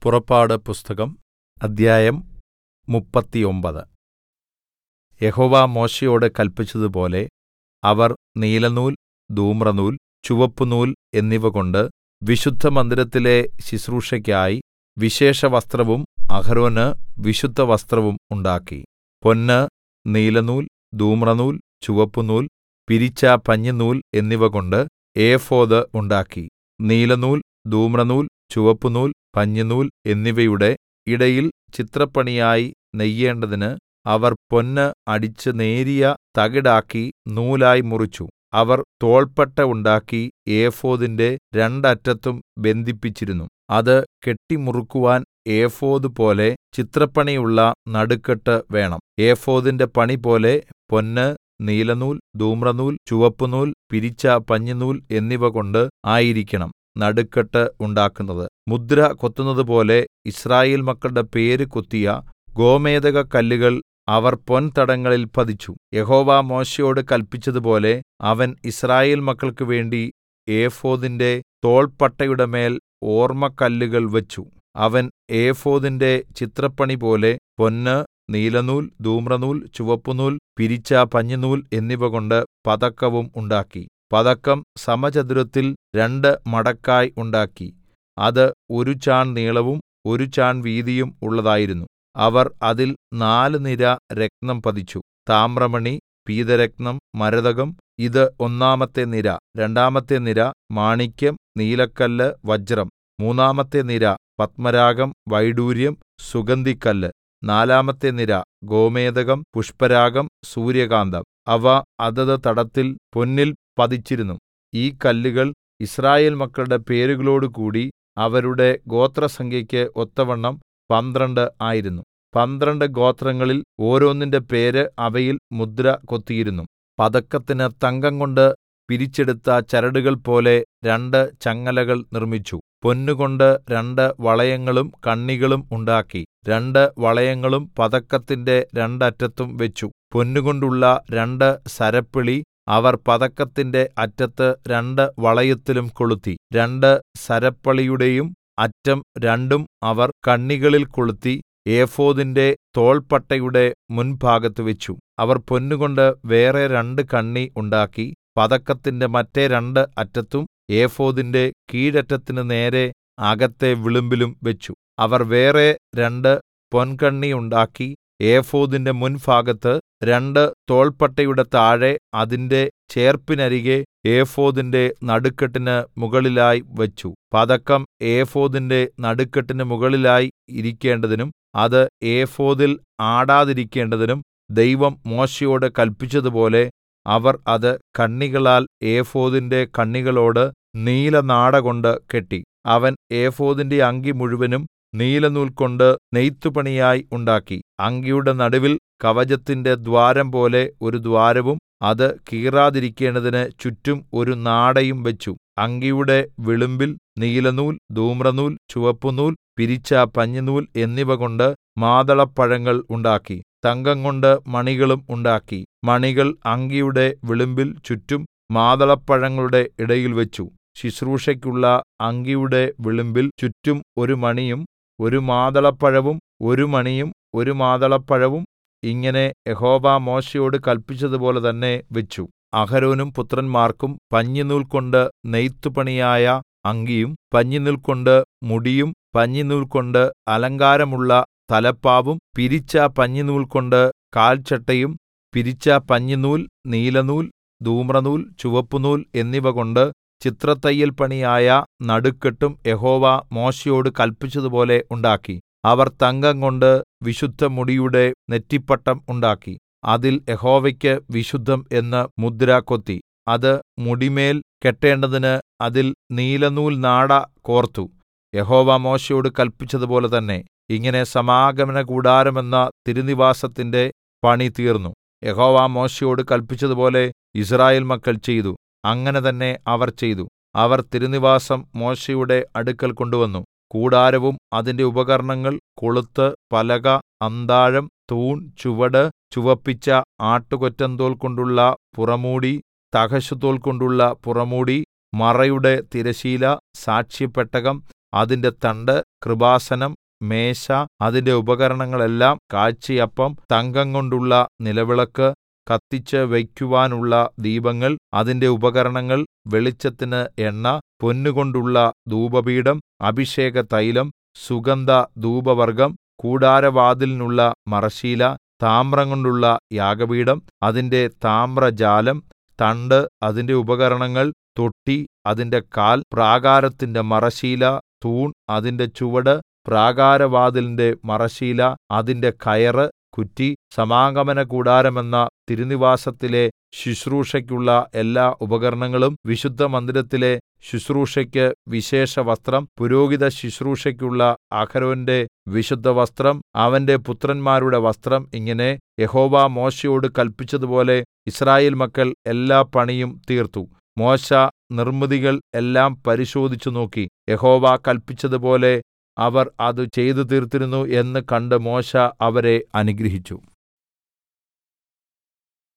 പുറപ്പാട് പുസ്തകം അദ്ധ്യായം മുപ്പത്തൊമ്പത് യഹോവ മോശെയോട് കല്പിച്ചതുപോലെ അവർ നീലനൂൽ ധൂമ്രനൂൽ ചുവപ്പുനൂൽ എന്നിവകൊണ്ട് വിശുദ്ധമന്ദിരത്തിലെ ശുശ്രൂഷയ്ക്കായി വിശേഷവസ്ത്രവും അഹരോന് വിശുദ്ധവസ്ത്രവും ഉണ്ടാക്കി പൊന്ന് നീലനൂൽ ധൂമ്രനൂൽ ചുവപ്പുനൂൽ പിരിച്ച പഞ്ഞിനൂൽ എന്നിവകൊണ്ട് ഏഫോദ് ഉണ്ടാക്കി നീലനൂൽ ധൂമ്രനൂൽ ചുവപ്പുനൂൽ പഞ്ഞിനൂൽ എന്നിവയുടെ ഇടയിൽ ചിത്രപ്പണിയായി നെയ്യേണ്ടതിന് അവർ പൊന്ന് അടിച്ച് നേരിയ തകിടാക്കി നൂലായി മുറിച്ചു അവർ തോൾപ്പട്ട ഉണ്ടാക്കി ഏഫോദിന്റെ രണ്ടറ്റത്തും ബന്ധിപ്പിച്ചിരുന്നു അത് കെട്ടിമുറുക്കുവാൻ ഏഫോദ് പോലെ ചിത്രപ്പണിയുള്ള നടുക്കെട്ട് വേണം ഏഫോദിന്റെ പണിപോലെ പൊന്ന് നീലനൂൽ ധൂമ്രനൂൽ ചുവപ്പുനൂൽ പിരിച്ച പഞ്ഞിനൂൽ എന്നിവകൊണ്ട് ആയിരിക്കണം നടുക്കെട്ട് ഉണ്ടാക്കുന്നത് മുദ്ര കൊത്തുന്നതുപോലെ യിസ്രായേൽ മക്കളുടെ പേര് കൊത്തിയ ഗോമേദകക്കല്ലുകൾ അവർ പൊൻതടങ്ങളിൽ പതിച്ചു യഹോവ മോശെയോട് കല്പിച്ചതുപോലെ അവൻ യിസ്രായേൽ മക്കൾക്ക് വേണ്ടി ഏഫോദിന്റെ തോൾപ്പട്ടയുടെ മേൽ ഓർമ്മക്കല്ലുകൾ വെച്ചു അവൻ ഏഫോദിന്റെ ചിത്രപ്പണിപോലെ പൊന്ന് നീലനൂൽ ധൂമ്രനൂൽ ചുവപ്പുനൂൽ പിരിച്ച പഞ്ഞിനൂൽ എന്നിവകൊണ്ട് പതക്കവും ഉണ്ടാക്കി പതക്കം സമചതുരത്തിൽ രണ്ട് മടക്കായി ഉണ്ടാക്കി അത് ഒരു ചാൺ നീളവും ഒരു ചാൺ വീതിയും ഉള്ളതായിരുന്നു അവർ അതിൽ നാല് നിര രത്നം പതിച്ചു താമ്രമണി പീതരത്നം മരതകം ഇത് ഒന്നാമത്തെ നിര രണ്ടാമത്തെ നിര മാണിക്യം നീലക്കല്ല് വജ്രം മൂന്നാമത്തെ നിര പത്മരാഗം വൈഡൂര്യം സുഗന്ധിക്കല്ല് നാലാമത്തെ നിര ഗോമേദകം പുഷ്പരാഗം സൂര്യകാന്തം അവ അതത് തടത്തിൽ പൊന്നിൽ പതിച്ചിരുന്നു ഈ കല്ലുകൾ യിസ്രായേൽ മക്കളുടെ പേരുകളോടുകൂടി അവരുടെ ഗോത്രസംഖ്യയ്ക്ക് ഒത്തവണ്ണം പന്ത്രണ്ട് ആയിരുന്നു പന്ത്രണ്ട് ഗോത്രങ്ങളിൽ ഓരോന്നിന്റെ പേര് അവയിൽ മുദ്ര കൊത്തിയിരുന്നു പതക്കത്തിന് തങ്കംകൊണ്ട് പിരിച്ചെടുത്ത ചരടുകൾ പോലെ രണ്ട് ചങ്ങലകൾ നിർമ്മിച്ചു പൊന്നുകൊണ്ട് രണ്ട് വളയങ്ങളും കണ്ണികളും ഉണ്ടാക്കി രണ്ട് വളയങ്ങളും പതക്കത്തിന്റെ രണ്ടറ്റത്തും വെച്ചു പൊന്നുകൊണ്ടുള്ള രണ്ട് സരപ്പിളി അവർ പതക്കത്തിന്റെ അറ്റത്ത് രണ്ട് വളയത്തിലും കൊളുത്തി രണ്ട് സരപ്പളിയുടെയും അറ്റം രണ്ടും അവർ കണ്ണികളിൽ കൊളുത്തി ഏഫോദിന്റെ തോൾപ്പട്ടയുടെ മുൻഭാഗത്ത് വെച്ചു അവർ പൊന്നുകൊണ്ട് വേറെ രണ്ട് കണ്ണി ഉണ്ടാക്കി പതക്കത്തിന്റെ മറ്റെ രണ്ട് അറ്റത്തും ഏഫോദിന്റെ കീഴറ്റത്തിന് നേരെ അകത്തെ വിളുമ്പിലും വെച്ചു അവർ വേറെ രണ്ട് പൊൻകണ്ണി ഉണ്ടാക്കി ഏഫോദിന്റെ മുൻഭാഗത്ത് രണ്ട് തോൾപ്പട്ടയുടെ താഴെ അതിന്റെ ചേർപ്പിനരികെ ഏഫോദിന്റെ നടുക്കെട്ടിന് മുകളിലായി വെച്ചു പതക്കം ഏഫോദിന്റെ നടുക്കെട്ടിന് മുകളിലായി ഇരിക്കേണ്ടതിനും അത് ഏഫോദിൽ ആടാതിരിക്കേണ്ടതിനും ദൈവം മോശെയോട് കല്പിച്ചതുപോലെ അവർ അത് കണ്ണികളാൽ ഏഫോദിന്റെ കണ്ണികളോട് നീലനാടകൊണ്ട് കെട്ടി അവൻ ഏഫോദിന്റെ അങ്കി മുഴുവനും നീലനൂൽകൊണ്ട് നെയ്ത്തുപണിയായി ഉണ്ടാക്കി അങ്കിയുടെ നടുവിൽ കവചത്തിന്റെ ദ്വാരം പോലെ ഒരു ദ്വാരവും അത് കീറാതിരിക്കേണ്ടതിന് ചുറ്റും ഒരു നാടയും വെച്ചു അങ്കിയുടെ വിളുമ്പിൽ നീലനൂൽ ധൂമ്രനൂൽ ചുവപ്പുനൂൽ പിരിച്ച പഞ്ഞിനൂൽ എന്നിവകൊണ്ട് മാതളപ്പഴങ്ങൾ ഉണ്ടാക്കി തങ്കംകൊണ്ട് മണികളും ഉണ്ടാക്കി മണികൾ അങ്കിയുടെ വിളുമ്പിൽ ചുറ്റും മാതളപ്പഴങ്ങളുടെ ഇടയിൽ വെച്ചു ശുശ്രൂഷയ്ക്കുള്ള അങ്കിയുടെ വിളുമ്പിൽ ചുറ്റും ഒരു മണിയും ഒരു മാതളപ്പഴവും ഒരു മണിയും ഒരു മാതളപ്പഴവും ഇങ്ങനെ യഹോവ മോശെയോട് കല്പിച്ചതുപോലെ തന്നെ വെച്ചു അഹരോനും പുത്രന്മാർക്കും പഞ്ഞിനൂൽ കൊണ്ട് നെയ്ത്തുപണിയായ അങ്കിയും പഞ്ഞിനൂൽ കൊണ്ട് മുടിയും പഞ്ഞിനൂൽ കൊണ്ട് അലങ്കാരമുള്ള തലപ്പാവും പിരിച്ച പഞ്ഞിനൂൽ കൊണ്ട് കാൽച്ചട്ടയും പിരിച്ച പഞ്ഞിനൂൽ നീലനൂൽ ധൂമ്രനൂൽ ചുവപ്പുനൂൽ എന്നിവകൊണ്ട് ചിത്രത്തയ്യൽ പണിയായ നടുക്കെട്ടും യഹോവ മോശെയോട് കല്പിച്ചതുപോലെ ഉണ്ടാക്കി അവർ തങ്കംകൊണ്ട് വിശുദ്ധമുടിയുടെ നെറ്റിപ്പട്ടം ഉണ്ടാക്കി അതിൽ യഹോവയ്ക്ക് വിശുദ്ധം എന്ന് മുദ്ര കൊത്തി അത് മുടിമേൽ കെട്ടേണ്ടതിന് അതിൽ നീലനൂൽ നാട കോർത്തു യഹോവ മോശെയോട് കല്പിച്ചതുപോലെ തന്നെ ഇങ്ങനെ സമാഗമന കൂടാരമെന്ന തിരുനിവാസത്തിന്റെ പണി തീർന്നു യഹോവ മോശെയോട് കല്പിച്ചതുപോലെ യിസ്രായേൽ മക്കൾ ചെയ്തു അങ്ങനെ തന്നെ അവർ ചെയ്തു അവർ തിരുനിവാസം മോശെയുടെ അടുക്കൽ കൊണ്ടുവന്നു കൂടാരവും അതിന്റെ ഉപകരണങ്ങൾ കൊളുത്ത് പലക അന്താഴം തൂൺ ചുവട് ചുവപ്പിച്ച ആട്ടുകൊറ്റന്തോൽ കൊണ്ടുള്ള പുറമൂടി തഹശുതോൽ കൊണ്ടുള്ള പുറമൂടി മറയുടെ തിരശ്ശീല സാക്ഷ്യപ്പെട്ടകം അതിന്റെ തണ്ട് കൃപാസനം മേശ അതിന്റെ ഉപകരണങ്ങളെല്ലാം കാഴ്ചയപ്പം തങ്കംകൊണ്ടുള്ള നിലവിളക്ക് കത്തിച്ച് വയ്ക്കുവാനുള്ള ദീപങ്ങൾ അതിന്റെ ഉപകരണങ്ങൾ വെളിച്ചത്തിന് എണ്ണ പൊന്നുകൊണ്ടുള്ള ധൂപപീഠം അഭിഷേകതൈലം സുഗന്ധ ധൂപവർഗ്ഗം കൂടാരവാതിലിനുള്ള മറശ്ശീല താമ്രംകൊണ്ടുള്ള യാഗപീഠം അതിന്റെ താമ്രജാലം തണ്ട് അതിന്റെ ഉപകരണങ്ങൾ തൊട്ടി അതിന്റെ കാൽ പ്രാകാരത്തിന്റെ മറശ്ശീല തൂൺ അതിന്റെ ചുവട് പ്രാകാരവാതിലിന്റെ മറശ്ശീല അതിന്റെ കയറ് കുറ്റി സമാഗമനകൂടാരമെന്ന തിരുനിവാസത്തിലെ ശുശ്രൂഷയ്ക്കുള്ള എല്ലാ ഉപകരണങ്ങളും വിശുദ്ധമന്ദിരത്തിലെ ശുശ്രൂഷയ്ക്ക് വിശേഷവസ്ത്രം പുരോഹിത ശുശ്രൂഷയ്ക്കുള്ള അഹരോന്റെ വിശുദ്ധവസ്ത്രം അവന്റെ പുത്രന്മാരുടെ വസ്ത്രം ഇങ്ങനെ യഹോവ മോശെയോട് കല്പിച്ചതുപോലെ യിസ്രായേൽ മക്കൾ എല്ലാ പണിയും തീർത്തു മോശെ നിർമ്മിതികൾ എല്ലാം പരിശോധിച്ചു നോക്കി യഹോവ കല്പിച്ചതുപോലെ അവർ അത് ചെയ്തു തീർത്തിരുന്നു എന്ന് കണ്ട് മോശെ അവരെ അനുഗ്രഹിച്ചു